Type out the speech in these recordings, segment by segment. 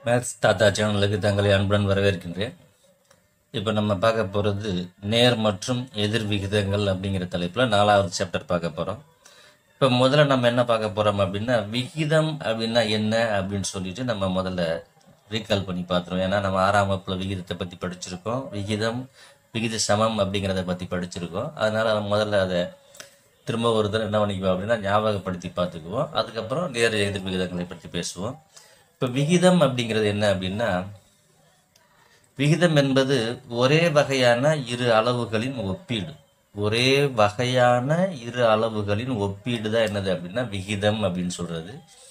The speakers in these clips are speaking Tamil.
மேத்ஸ் தாத்தா சேனலுக்கு தங்களை அன்புடன் வரவேற்கின்றேன் இப்போ நம்ம பார்க்க போகிறது நேர் மற்றும் எதிர் விகிதங்கள் அப்படிங்கிற தலைப்பில் நாலாவது சாப்டர் பார்க்க போகிறோம் இப்போ முதல்ல நம்ம என்ன பார்க்க போகிறோம் அப்படின்னா விகிதம் அப்படின்னா என்ன அப்படின்னு சொல்லிட்டு நம்ம முதல்ல ரீகால் பண்ணி பார்த்துருவோம் ஏன்னா நம்ம ஆறாம் வகுப்பில் விகிதத்தை பற்றி படிச்சிருக்கோம் விகிதம் விகித சமம் அப்படிங்கிறத பற்றி படிச்சிருக்கோம் அதனால் முதல்ல அதை திரும்ப ஒரு தடவை என்ன பண்ணிக்குவோம் அப்படின்னா ஞாபகப்படுத்தி பார்த்துக்குவோம் அதுக்கப்புறம் நேர் எதிர் விகிதங்களை பற்றி பேசுவோம் இப்போ விகிதம் அப்படிங்கிறது என்ன அப்படின்னா விகிதம் என்பது ஒரே வகையான இரு அளவுகளின் ஒப்பீடு ஒரே வகையான இரு அளவுகளின் ஒப்பீடு தான் என்னது அப்படின்னா விகிதம் அப்படின்னு சொல்றது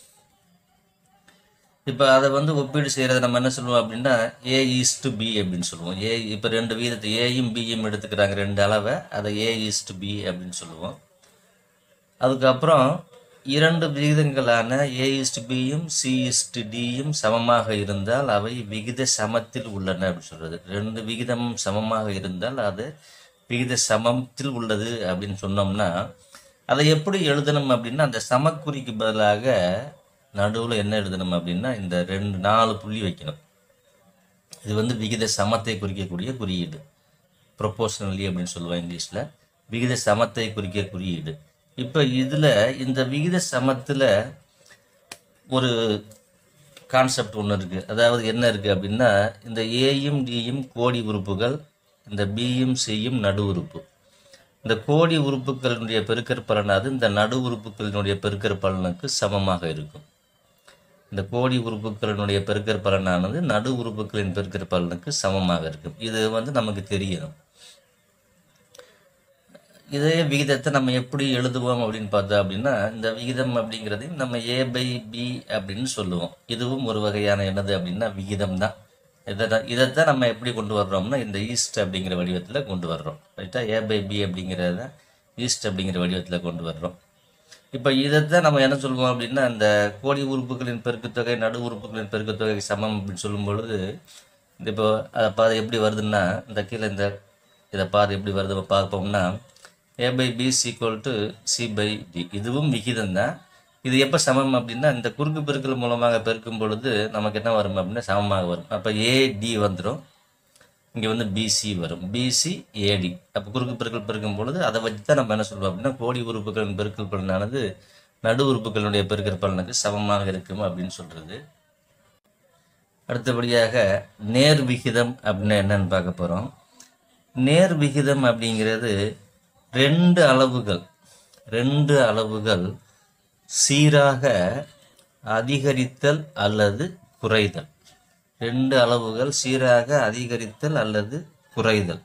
இப்போ அதை வந்து ஒப்பீடு செய்கிறத நம்ம என்ன சொல்லுவோம் அப்படின்னா ஏ ஈஸ் டு பி அப்படின்னு சொல்லுவோம் ஏ இப்போ ரெண்டு விகிதத்தை ஏயும் பியும் எடுத்துக்கிறாங்க ரெண்டு அளவை அதை ஏ ஈஸ் டு பி அப்படின்னு சொல்லுவோம் அதுக்கப்புறம் இரண்டு விகிதங்களான ஏ இஸ்டு பியும் சி இஸ்டு டியும் சமமாக இருந்தால் அவை விகித சமத்தில் உள்ளன அப்படின்னு சொல்றது ரெண்டு விகிதமும் சமமாக இருந்தால் அது விகித சமத்தில் உள்ளது அப்படின்னு சொன்னோம்னா அதை எப்படி எழுதணும் அப்படின்னா அந்த சமக்குறிக்கு பதிலாக நடுவில் என்ன எழுதணும் அப்படின்னா இந்த ரெண்டு நாலு புள்ளி வைக்கணும் இது வந்து விகித சமத்தை குறிக்கக்கூடிய குறியீடு ப்ரொபோஷனலி அப்படின்னு சொல்லுவாங்க இங்கிலீஷில் விகித சமத்தை குறிக்க குறியீடு இப்போ இதில் இந்த விகித சமத்தில் ஒரு கான்செப்ட் ஒன்று இருக்குது அதாவது என்ன இருக்குது அப்படின்னா இந்த ஏயும் டியும் கோடி உறுப்புகள் இந்த பியும் சியும் நடு உறுப்பு இந்த கோடி உறுப்புகளினுடைய பெருக்கற் பலனாது இந்த நடு உறுப்புகளினுடைய பெருக்கற் பலனுக்கு சமமாக இருக்கும் இந்த கோடி உறுப்புகளினுடைய பெருக்கற் பலனானது நடு உறுப்புகளின் பெருக்கற் பலனுக்கு சமமாக இருக்கும் இது வந்து நமக்கு தெரியணும் இதே விகிதத்தை நம்ம எப்படி எழுதுவோம் அப்படின்னு பார்த்தா அப்படின்னா இந்த விகிதம் அப்படிங்கிறதையும் நம்ம ஏ பை பி அப்படின்னு சொல்லுவோம் இதுவும் ஒரு வகையான என்னது அப்படின்னா விகிதம் தான் இதை இதைத்தான் நம்ம எப்படி கொண்டு வர்றோம்னா இந்த ஈஸ்ட் அப்படிங்கிற வடிவத்தில் கொண்டு வர்றோம் ரைட்டா ஏ பை பி அப்படிங்கிறத ஈஸ்ட் அப்படிங்கிற வடிவத்தில் கொண்டு வர்றோம் இப்போ இதைத்தான் நம்ம என்ன சொல்லுவோம் அப்படின்னா இந்த கோடி உறுப்புகளின் பெருக்குத்தொகை நடு உறுப்புகளின் பெருக்குத்தொகை சமம் அப்படின்னு சொல்லும் பொழுது இந்த இப்போ அதை பாது எப்படி வருதுன்னா இந்த கீழே இந்த இதை பாது எப்படி வருது பார்ப்போம்னா a by b is equal to c by d இதுவும் விகிதம் தான் இது எப்போ சமம் அப்படின்னா இந்த குறுக்கு பெருக்கல் மூலமாக பெருக்கும் பொழுது நமக்கு என்ன வரும் அப்படின்னா சமமாக வரும் அப்போ ஏடி வந்துடும் இங்கே வந்து பிசி வரும் பிசி ஏடி அப்போ குறுக்கு பெருக்கல் பெருக்கும் பொழுது அதை வச்சு தான் நம்ம என்ன சொல்லுவோம் அப்படின்னா கோடி உறுப்புகளின் பெருக்கல் பலனானது நடு உறுப்புகளுடைய பெருக்கல் பலனுக்கு சமமாக இருக்கும் அப்படின்னு சொல்கிறது அடுத்தபடியாக நேர் விகிதம் அப்படின்னா என்னன்னு பார்க்க போகிறோம் நேர் விகிதம் அப்படிங்கிறது ரெண்டு அளவுகள் ரெண்டு அளவுகள் சீராக அதிகரித்தல் அல்லது குறைதல் ரெண்டு அளவுகள் சீராக அதிகரித்தல் அல்லது குறைதல்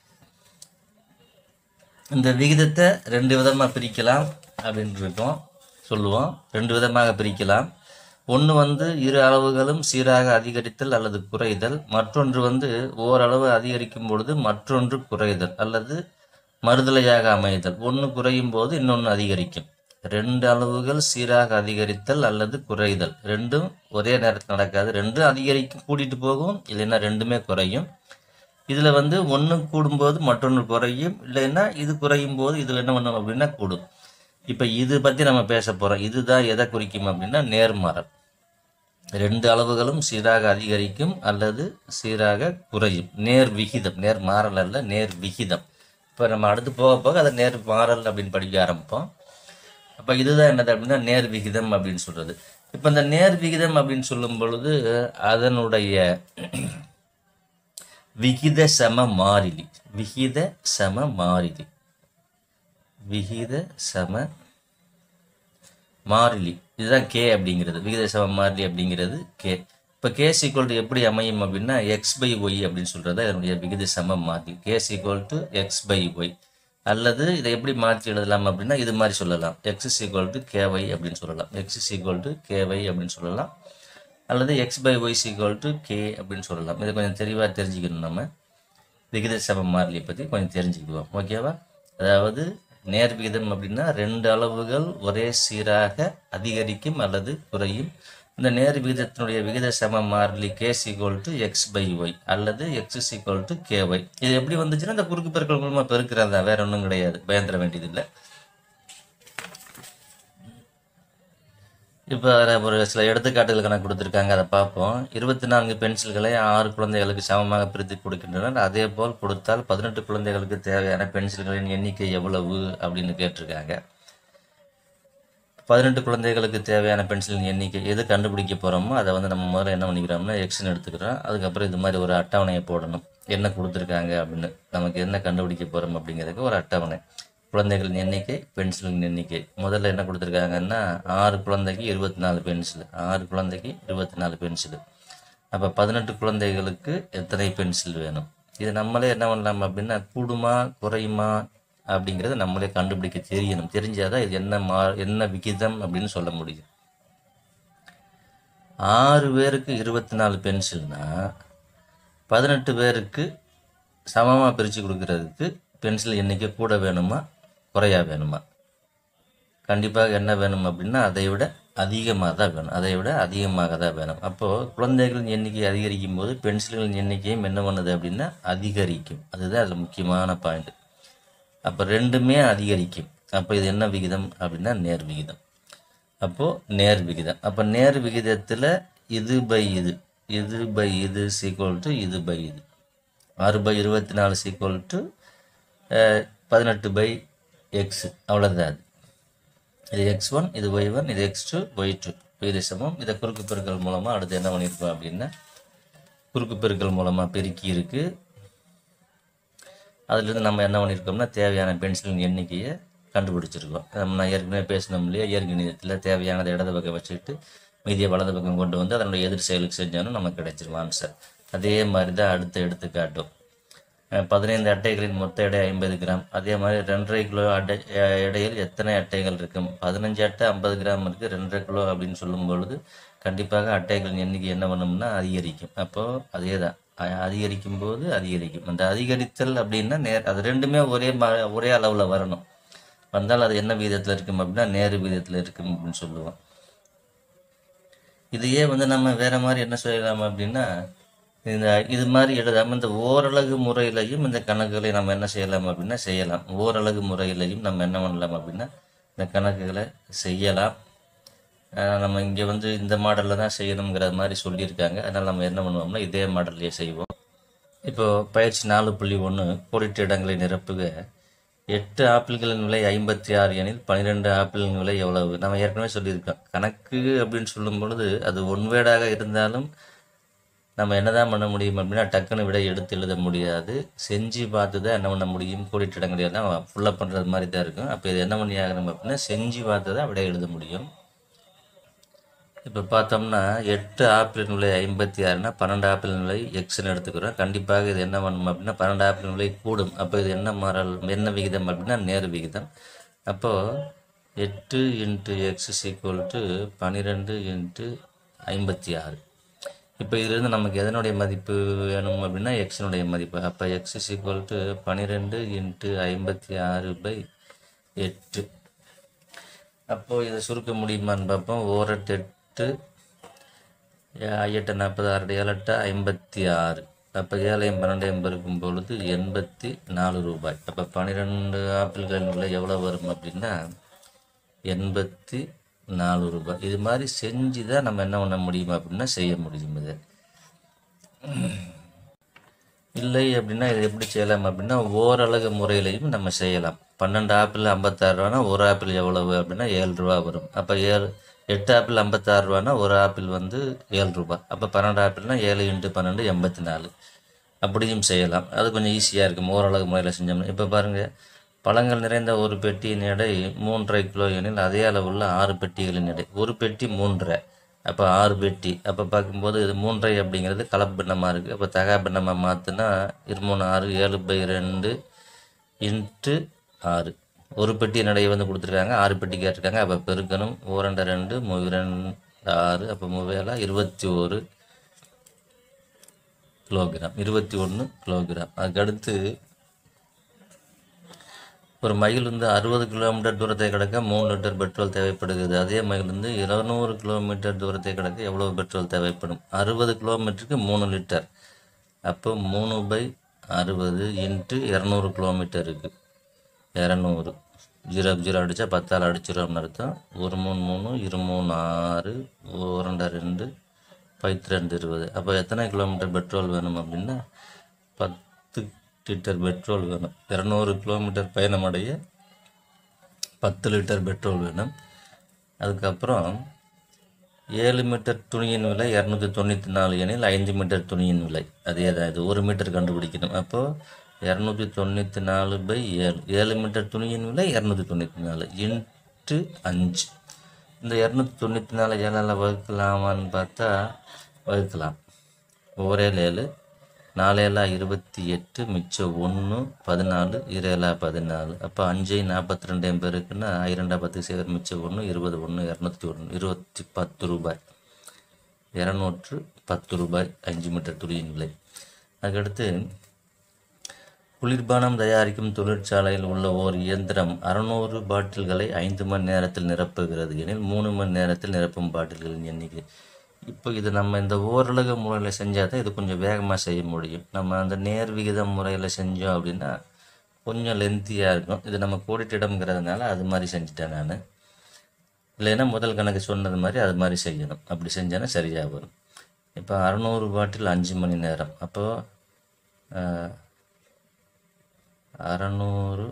இந்த விகிதத்தை ரெண்டு விதமாக பிரிக்கலாம் அப்படின்னு இருக்கோம் சொல்லுவோம் ரெண்டு விதமாக பிரிக்கலாம் ஒன்று வந்து இரு அளவுகளும் சீராக அதிகரித்தல் அல்லது குறைதல் மற்றொன்று வந்து ஓரளவு அதிகரிக்கும் பொழுது மற்றொன்று குறைதல் அல்லது மறுதலையாக அமைதல் ஒன்று குறையும் போது இன்னொன்று அதிகரிக்கும் ரெண்டு அளவுகள் சீராக அதிகரித்தல் அல்லது குறைதல் ரெண்டும் ஒரே நேரத்தில் நடக்காது ரெண்டும் அதிகரிக்கும் கூட்டிட்டு போகும் இல்லைன்னா ரெண்டுமே குறையும் இதில் வந்து ஒன்று கூடும்போது மற்றொன்று குறையும் இல்லைன்னா இது குறையும் போது இது என்ன பண்ணும் அப்படின்னா கூடும் இப்போ இது பற்றி நம்ம பேச போகிறோம் இதுதான் எதை குறிக்கும் அப்படின்னா நேர்மாறல் ரெண்டு அளவுகளும் சீராக அதிகரிக்கும் அல்லது சீராக குறையும் நேர் விகிதம் நேர் மாறல் அல்ல நேர் விகிதம் இப்போ நம்ம அடுத்து போக போக அதை நேர் மாறல் அப்படின்னு படிக்க ஆரம்பிப்போம் அப்போ இதுதான் என்னது அப்படின்னா நேர் விகிதம் அப்படின்னு சொல்கிறது இப்போ இந்த நேர் விகிதம் அப்படின்னு சொல்லும் பொழுது அதனுடைய விகித சம மாறிலி விகித சம மாறிலி விகித சம மாறிலி இதுதான் கே அப்படிங்கிறது விகித சம மாறிலி அப்படிங்கிறது கே இப்போ கே சீக்வல் டு எப்படி அமையும் அப்படின்னா எக்ஸ் பை ஒய் அப்படின்னு சொல்கிறது அதனுடைய விகித சம மாறிலி k is equal to x by y அல்லது இதை எப்படி மாற்றி எழுதலாம் அப்படின்னா இது மாதிரி சொல்லலாம் எக்ஸ் சீக்வல் டு கேஒய் அப்படின்னு சொல்லலாம் எக்ஸ் சீக்வல் டு கேஒய் அப்படின்னு சொல்லலாம் அல்லது x by y is equal to k அப்படின்னு சொல்லலாம் இதை கொஞ்சம் தெளிவாக தெரிஞ்சுக்கணும் நம்ம விகித சம மாறிலியை பற்றி கொஞ்சம் தெரிஞ்சுக்குவோம் ஓகேவா அதாவது நேர் விகிதம் அப்படின்னா ரெண்டு அளவுகள் ஒரே சீராக அதிகரிக்கும் அல்லது குறையும் இந்த நேர் விகிதத்தினுடைய விகித சம மாறிலி k is equal to x by y அல்லது x is equal to k y இது எப்படி வந்துச்சுன்னா இந்த குறுக்கு பெருக்கல் மூலமாக பெருக்கிறதா வேற ஒன்றும் கிடையாது பயந்துட வேண்டியதில்லை இப்போ அதில் ஒரு சில எடுத்துக்காட்டுகள் கணக்கு கொடுத்துருக்காங்க அதை பார்ப்போம் இருபத்தி நான்கு பென்சில்களை ஆறு குழந்தைகளுக்கு சமமாக பிரித்து கொடுக்கின்றனர் அதே போல் கொடுத்தால் பதினெட்டு குழந்தைகளுக்கு தேவையான பென்சில்களின் எண்ணிக்கை எவ்வளவு அப்படின்னு கேட்டிருக்காங்க பதினெட்டு குழந்தைகளுக்கு தேவையான பென்சிலின் எண்ணிக்கை எது கண்டுபிடிக்க போகிறோமோ அதை வந்து நம்ம முதல்ல என்ன பண்ணிக்கிறோம்னா எக்ஸ்னு எடுத்துக்கிறோம் அதுக்கப்புறம் இது மாதிரி ஒரு அட்டவணையை போடணும் என்ன கொடுத்துருக்காங்க அப்படின்னு நமக்கு என்ன கண்டுபிடிக்க போகிறோம் அப்படிங்கிறதுக்கு ஒரு அட்டவணை குழந்தைகளின் எண்ணிக்கை பென்சிலின் எண்ணிக்கை முதல்ல என்ன கொடுத்துருக்காங்கன்னா ஆறு குழந்தைக்கு இருபத்தி நாலு பென்சில் ஆறு குழந்தைக்கு இருபத்தி நாலு பென்சில் அப்போ பதினெட்டு குழந்தைகளுக்கு எத்தனை பென்சில் வேணும் இது நம்மளே என்ன பண்ணலாம் அப்படின்னா கூடுமா குறையுமா அப்படிங்கிறத நம்மளே கண்டுபிடிக்க தெரியணும் தெரிஞ்சாதான் இது என்ன மா என்ன விகிதம் அப்படின்னு சொல்ல முடியும் ஆறு பேருக்கு இருபத்தி நாலு பென்சில்னா பதினெட்டு பேருக்கு சமமாக பிரித்து கொடுக்கறதுக்கு பென்சில் எண்ணிக்கை கூட வேணுமா குறையா வேணுமா கண்டிப்பாக என்ன வேணும் அப்படின்னா அதை விட அதிகமாக தான் வேணும் அதை விட அதிகமாக தான் வேணும் அப்போது குழந்தைகளின் எண்ணிக்கை அதிகரிக்கும் போது பென்சில்களின் எண்ணிக்கையும் என்ன பண்ணுது அப்படின்னா அதிகரிக்கும் அதுதான் அதில் முக்கியமான பாயிண்ட் அப்போ ரெண்டுமே அதிகரிக்கும் அப்போ இது என்ன விகிதம் அப்படின்னா நேர் விகிதம் அப்போது நேர் விகிதம் அப்போ நேர் விகிதத்தில் இது பை இது இது பை இது சீக்வல் டு இது பை இது ஆறு பை இருபத்தி நாலு சீக்வல் டு பதினெட்டு பை எக்ஸ் அவ்வளோதான் அது இது எக்ஸ் ஒன் இது ஒய் ஒன் இது எக்ஸ் டூ ஒய் டூ இது சமம் இதை குறுக்கு பெருக்கல் மூலமாக அடுத்து என்ன பண்ணியிருக்கோம் அப்படின்னா குறுக்கு பெருக்கல் மூலமாக பெருக்கி இருக்குது அதுலேருந்து நம்ம என்ன பண்ணியிருக்கோம்னா தேவையான பென்சிலின் எண்ணிக்கையை கண்டுபிடிச்சிருக்கோம் நம்ம நான் ஏற்கனவே பேசினோம் இல்லையா இயற்கணிதத்தில் தேவையானதை இடது பக்கம் வச்சுக்கிட்டு மீதியை வலது பக்கம் கொண்டு வந்து அதனுடைய எதிர் செயலுக்கு செஞ்சாலும் நமக்கு கிடைச்சிரும் ஆன்சர் அதே மாதிரி தான் அடுத்த எடுத்துக்காட்டும் அஹ் பதினைந்து அட்டைகளின் மொத்த எடை ஐம்பது கிராம் அதே மாதிரி ரெண்டரை கிலோ அட்டை அஹ் எடையில் எத்தனை அட்டைகள் இருக்கும் பதினஞ்சு அட்டை ஐம்பது கிராம் இருக்குது ரெண்டரை கிலோ அப்படின்னு சொல்லும் பொழுது கண்டிப்பாக அட்டைகளின் எண்ணிக்கை என்ன பண்ணும்னா அதிகரிக்கும் அப்போது அதே தான் அ- அதிகரிக்கும் போது அதிகரிக்கும் அந்த அதிகரித்தல் அப்படின்னா நேர் அது ரெண்டுமே ஒரே மா ஒரே அளவில் வரணும் வந்தால் அது என்ன விகிதத்தில் இருக்கும் அப்படின்னா நேரு விகிதத்தில் இருக்கும் அப்படின்னு சொல்லுவோம் இதையே வந்து நம்ம வேற மாதிரி என்ன செய்யலாம் அப்படின்னா இந்த இது மாதிரி எழுதாம இந்த ஓரலகு முறையிலையும் இந்த கணக்குகளை நம்ம என்ன செய்யலாம் அப்படின்னா செய்யலாம் ஓரலகு முறையிலையும் நம்ம என்ன பண்ணலாம் அப்படின்னா இந்த கணக்குகளை செய்யலாம் ஆஹ் நம்ம இங்கே வந்து இந்த மாடலில் தான் செய்யணுங்கிற மாதிரி சொல்லியிருக்காங்க அதனால் நம்ம என்ன பண்ணுவோம்னா இதே மாடல்லையே செய்வோம் இப்போ பயிற்சி நாலு புள்ளி ஒன்று கோடிட்ட இடங்களை நிரப்புக எட்டு ஆப்பிள்களின் விலை ஐம்பத்தி ஆறு எனில் பன்னிரெண்டு ஆப்பிளின் விலை எவ்வளவு நம்ம ஏற்கனவே சொல்லியிருக்கோம் கணக்கு அப்படின்னு சொல்லும் பொழுது அது ஒன்வேடாக இருந்தாலும் நம்ம என்னதான் பண்ண முடியும் அப்படின்னா டக்குன்னு விட எடுத்து எழுத முடியாது செஞ்சு பார்த்து தான் என்ன பண்ண முடியும் கோடிட்ட இடங்களை எல்லாம் ஃபுல்லப் பண்ணுறது மாதிரி தான் இருக்கும் அப்போ இது என்ன பண்ணி ஆகணும் அப்படின்னா செஞ்சு பார்த்து தான் விட எழுத முடியும் இப்போ பார்த்தோம்னா எட்டு ஆப்பிள் விலை ஐம்பத்தி ஆறுனா பன்னெண்டு ஆப்பிள் விலை எக்ஸ்னு எடுத்துக்கிறோம் கண்டிப்பாக இது என்ன பண்ணணும் அப்படின்னா பன்னெண்டு ஆப்பிள் விலை கூடும் அப்போ இது என்ன மாறல் என்ன விகிதம் அப்படின்னா நேர் விகிதம் அப்போது எட்டு இன்ட்டு எக்ஸ் சீக்குவல் டு பன்னிரெண்டு இன்ட்டு ஐம்பத்தி ஆறு இப்போ இதுலேருந்து நமக்கு எதனுடைய மதிப்பு வேணும் அப்படின்னா எக்ஸினுடைய மதிப்பு அப்போ எக்ஸ் சீக்குவல் டு பன்னிரெண்டு இன்ட்டு ஐம்பத்தி ஆறு பை எட்டு அப்போ இதை சுருக்க முடியுமான்னு பார்ப்போம் ஓரெட்டு எட்டு ஏ- எட்டு நாற்பது ஆறு ஏழு எட்டு ஐம்பத்தி ஆறு அப்போ ஏழையும் பன்னெண்டையும் பெருக்கும் பொழுது எண்பத்தி நாலு ரூபாய் அப்போ பன்னிரெண்டு ஆப்பிள்களின் விலை எவ்வளோ வரும் அப்படின்னா எண்பத்தி நாலு ரூபாய் இது மாதிரி செஞ்சு தான் நம்ம என்ன பண்ண முடியும் அப்படின்னா செய்ய முடியும் இது இல்லை அப்படின்னா இது எப்படி செய்யலாம் அப்படின்னா ஓரளவு முறையிலையும் நம்ம செய்யலாம் பன்னெண்டு ஆப்பிள் ஐம்பத்தாறு ரூபானா ஒரு ஆப்பிள் எவ்வளவு அப்படின்னா ஏழு ரூபா வரும் அப்போ ஏழு எட்டு ஆப்பிள் ஐம்பத்தாறு ரூபானா ஒரு ஆப்பிள் வந்து ஏழு ரூபாய் அப்போ பன்னெண்டு ஆப்பிள்னா ஏழு இன்ட்டு பன்னெண்டு எண்பத்தி நாலு அப்படியும் செய்யலாம் அது கொஞ்சம் ஈஸியாக இருக்கும் ஓரளவு முறையில் செஞ்சோம்னா இப்போ பாருங்கள் பழங்கள் நிறைந்த ஒரு பெட்டியின் எடை மூன்றரை கிலோ எனில் அதே அளவுள்ள ஆறு பெட்டிகளின் எடை ஒரு பெட்டி மூன்றரை அப்போ ஆறு பெட்டி அப்போ பார்க்கும்போது இது மூன்றரை அப்படிங்கிறது கலப்பு பின்னமாக இருக்குது அப்போ தகா பின்னமாக மாற்றினா இருமூணு ஆறு ஏழு பை ரெண்டு இன்ட்டு ஆறு ஒரு பெட்டி நடைய வந்து கொடுத்துருக்காங்க ஆறு பெட்டி கேட்டிருக்காங்க அப்போ பெருக்கணும் ஓரண்டை ரெண்டு மூவி ரெண்டு ஆறு அப்போ மூவேலா இருபத்தி ஒரு கிலோகிராம் இருபத்தி ஒன்று கிலோகிராம் அதுக்கடுத்து ஒரு மயில் வந்து அறுபது கிலோமீட்டர் தூரத்தை கடக்க மூணு லிட்டர் பெட்ரோல் தேவைப்படுகிறது அதே மயில் வந்து இருநூறு கிலோமீட்டர் தூரத்தை கடக்க எவ்வளவு பெட்ரோல் தேவைப்படும் அறுபது கிலோமீட்டருக்கு மூணு லிட்டர் அப்போ மூணு பை அறுபது இன்ட்டு இரநூறு கிலோமீட்டருக்கு இரநூறு ஜீரோ ஜீரோ அடித்தா பத்தால் அடிச்சிடும்னு அர்த்தம் ஒரு மூணு மூணு இரு மூணு ஆறு ஒரு ரெண்டா ரெண்டு பத்து ரெண்டு இருபது அப்போ எத்தனை கிலோமீட்டர் பெட்ரோல் வேணும் அப்படின்னா பத்து லிட்டர் பெட்ரோல் வேணும் இரநூறு கிலோமீட்டர் பயணமடைய பத்து லிட்டர் பெட்ரோல் வேணும் அதுக்கப்புறம் ஏழு மீட்டர் துணியின் விலை இரநூத்தி தொண்ணூற்றி நாலு எனில் ஐந்து மீட்டர் துணியின் விலை அதே தான் இது ஒரு மீட்டர் கண்டுபிடிக்கணும் அப்போது இரநூத்தி தொண்ணூற்றி நாலு பை ஏழு ஏழு மீட்டர் துணியின் விலை இரநூத்தி தொண்ணூற்றி நாலு இன்ட்டு அஞ்சு இந்த இரநூத்தி தொண்ணூற்றி நாலு ஏழால் வகுக்கலாமான்னு பார்த்தா வகுக்கலாம் ஒரே ஏழு நாலேலா இருபத்தி எட்டு மிச்சம் ஒன்று பதினாலு இரேலா பதினாலு அப்போ அஞ்சு நாற்பத்தி ரெண்டு பேருக்குன்னா இரண்டா பத்து சேர் மிச்சம் ஒன்று இருபது ஒன்று இரநூத்தி ஒன்று இருபத்தி பத்து ரூபாய் இரநூற்று பத்து ரூபாய் அஞ்சு மீட்டர் துணியின் விலை அதுக்கடுத்து குளிர்பானம் தயாரிக்கும் தொழிற்சாலையில் உள்ள ஓர் இயந்திரம் அறுநூறு பாட்டில்களை ஐந்து மணி நேரத்தில் நிரப்புகிறது எனில் மூணு மணி நேரத்தில் நிரப்பும் பாட்டில்களின் எண்ணிக்கை இப்போ இது நம்ம இந்த ஓரளவு முறையில் செஞ்சால் தான் இது கொஞ்சம் வேகமாக செய்ய முடியும் நம்ம அந்த நேர் விகிதம் முறையில் செஞ்சோம் அப்படின்னா கொஞ்சம் லென்த்தியாக இருக்கும் இது நம்ம கோடிட்டிடம்ங்கிறதுனால அது மாதிரி செஞ்சுட்டேன் நான் இல்லைன்னா முதல் கணக்கு சொன்னது மாதிரி அது மாதிரி செய்யணும் அப்படி செஞ்சேன்னா சரியாக வரும் இப்போ அறநூறு பாட்டில் அஞ்சு மணி நேரம் அப்போது அறநூறு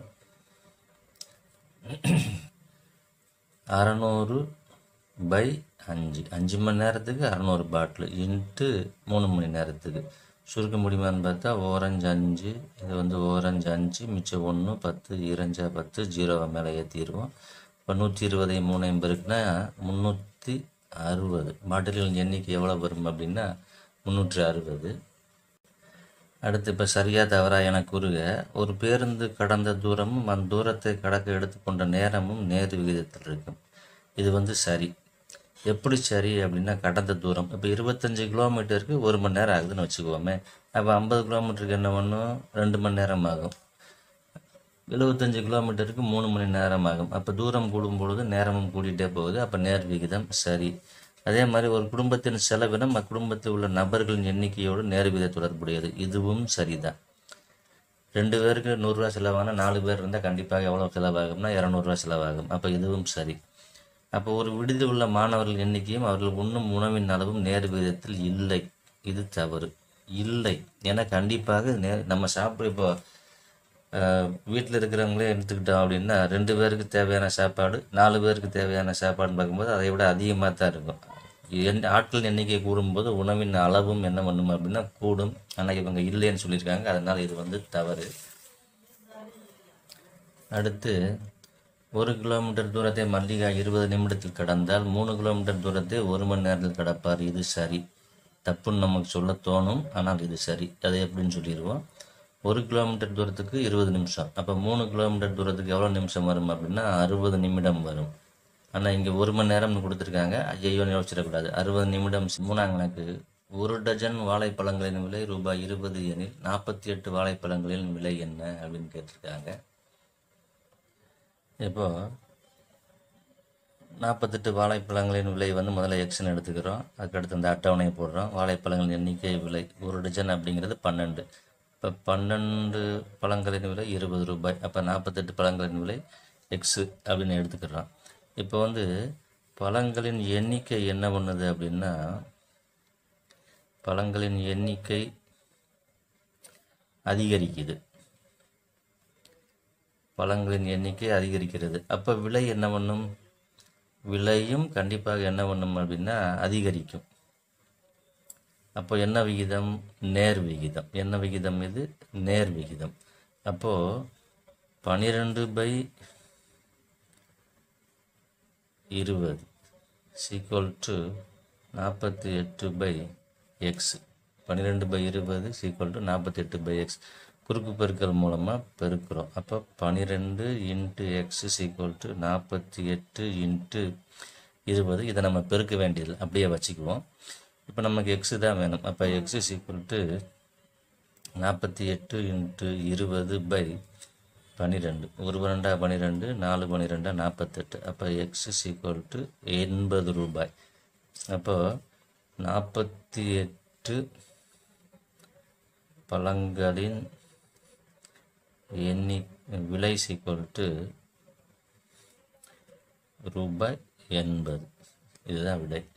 அறநூறு பை அஞ்சு அஞ்சு மணி நேரத்துக்கு அறநூறு பாட்டில் இன்ட்டு மூணு மணி நேரத்துக்கு சுருக்க முடியுமான்னு பார்த்தா ஓரஞ்சு அஞ்சு இது வந்து ஓரஞ்சு அஞ்சு மிச்சம் ஒன்று பத்து ஈரஞ்சா பத்து ஜீரோவை மேலே ஏற்றிடுவோம் இப்போ நூற்றி இருபதை மூணு எண்பதுக்குன்னா முந்நூற்றி அறுபது பாட்டில்களின் எண்ணிக்கை எவ்வளோ வரும் அப்படின்னா முந்நூற்றி அறுபது அடுத்து இப்போ சரியாக தவறா என கூறுக ஒரு பேருந்து கடந்த தூரமும் அந்த தூரத்தை கடக்க எடுத்துக்கொண்ட நேரமும் நேர் விகிதத்தில் இருக்கும் இது வந்து சரி எப்படி சரி அப்படின்னா கடந்த தூரம் இப்போ இருபத்தஞ்சி கிலோமீட்டருக்கு ஒரு மணி நேரம் ஆகுதுன்னு வச்சுக்குவோமே அப்போ ஐம்பது கிலோமீட்டருக்கு என்ன பண்ணும் ரெண்டு மணி நேரம் ஆகும் எழுபத்தஞ்சு கிலோமீட்டருக்கு மூணு மணி நேரம் ஆகும் அப்போ தூரம் கூடும் பொழுது நேரமும் கூடிட்டே போகுது அப்போ நேர் விகிதம் சரி அதே மாதிரி ஒரு குடும்பத்தின் செலவினம் அக்குடும்பத்தில் உள்ள நபர்களின் எண்ணிக்கையோடு நேர் விகித தொடர்புடையது இதுவும் சரிதான் ரெண்டு பேருக்கு நூறுரூவா செலவான நாலு பேர் இருந்தால் கண்டிப்பாக எவ்வளோ செலவாகும்னா இரநூறுவா செலவாகும் அப்போ இதுவும் சரி அப்போ ஒரு விடுதியில் உள்ள மாணவர்கள் எண்ணிக்கையும் அவர்கள் உண்ணும் உணவின் அளவும் நேர் விகிதத்தில் இல்லை இது தவறு இல்லை ஏன்னா கண்டிப்பாக நே நம்ம சாப்பிட இப்போ வீட்டில் இருக்கிறவங்களே எடுத்துக்கிட்டோம் அப்படின்னா ரெண்டு பேருக்கு தேவையான சாப்பாடு நாலு பேருக்கு தேவையான சாப்பாடுன்னு பார்க்கும்போது அதை விட அதிகமாக தான் இருக்கும் எண் ஆட்கள் எண்ணிக்கை கூடும்போது உணவின் அளவும் என்ன பண்ணும் அப்படின்னா கூடும் ஆனால் இவங்க இல்லைன்னு சொல்லியிருக்காங்க அதனால் இது வந்து தவறு அடுத்து ஒரு கிலோமீட்டர் தூரத்தை மல்லிகா இருபது நிமிடத்தில் கடந்தால் மூணு கிலோமீட்டர் தூரத்தை ஒரு மணி நேரத்தில் கடப்பார் இது சரி தப்புன்னு நமக்கு சொல்ல தோணும் ஆனால் இது சரி அதை எப்படின்னு சொல்லிடுவோம் ஒரு கிலோமீட்டர் தூரத்துக்கு இருபது நிமிஷம் அப்போ மூணு கிலோமீட்டர் தூரத்துக்கு எவ்வளோ நிமிஷம் வரும் அப்படின்னா அறுபது நிமிடம் வரும் ஆனால் இங்கே ஒரு மணி நேரம்னு கொடுத்துருக்காங்க ஐயோன்னு யோசிச்சிடக்கூடாது அறுபது நிமிடம் மூணாம் கணக்கு ஒரு டஜன் வாழைப்பழங்களின் விலை ரூபாய் இருபது எனில் நாற்பத்தி எட்டு வாழைப்பழங்களின் விலை என்ன அப்படின்னு கேட்டிருக்காங்க இப்போ நாற்பத்தெட்டு வாழைப்பழங்களின் விலை வந்து முதல்ல எக்ஸ்னு எடுத்துக்கிறோம் அதுக்கடுத்து இந்த அட்டவணையை போடுறோம் வாழைப்பழங்களின் எண்ணிக்கை விலை ஒரு டஜன் அப்படிங்கிறது பன்னெண்டு இப்போ பன்னெண்டு பழங்களின் விலை இருபது ரூபாய் அப்போ நாற்பத்தெட்டு பழங்களின் விலை எக்ஸு அப்படின்னு எடுத்துக்கிறோம் இப்போ வந்து பழங்களின் எண்ணிக்கை என்ன பண்ணுது அப்படின்னா பழங்களின் எண்ணிக்கை அதிகரிக்குது பழங்களின் எண்ணிக்கை அதிகரிக்கிறது அப்போ விலை என்ன பண்ணும் விலையும் கண்டிப்பாக என்ன பண்ணும் அப்படின்னா அதிகரிக்கும் அப்போ என்ன விகிதம் நேர் விகிதம் என்ன விகிதம் இது நேர் விகிதம் அப்போது பன்னிரெண்டு பை இருபது சீக்வல் டு நாற்பத்தி எட்டு பை எக்ஸ் பன்னிரெண்டு பை இருபது சீக்வல் டு நாற்பத்தி எட்டு பை எக்ஸ் குறுக்கு பெருக்கல் மூலமாக பெருக்கிறோம் அப்போ பன்னிரெண்டு இன்ட்டு எக்ஸ் சீக்வல் டு நாற்பத்தி எட்டு இன்ட்டு இருபது இதை நம்ம பெருக்க வேண்டியது அப்படியே வச்சுக்குவோம் இப்போ நமக்கு எக்ஸு தான் வேணும் அப்போ எக்ஸ் சீக்வல் டு நாற்பத்தி எட்டு இன்ட்டு இருபது பை பன்னிரெண்டு ஒரு பன்னெண்டா பன்னிரெண்டு நாலு பன்னிரெண்டா நாற்பத்தெட்டு அப்போ எக்ஸ் சீக்வல் டு எண்பது ரூபாய் அப்போ நாற்பத்தி எட்டு பழங்களின் எண்ணி விலை சீக்வல் டு ரூபாய் எண்பது இதுதான் விடை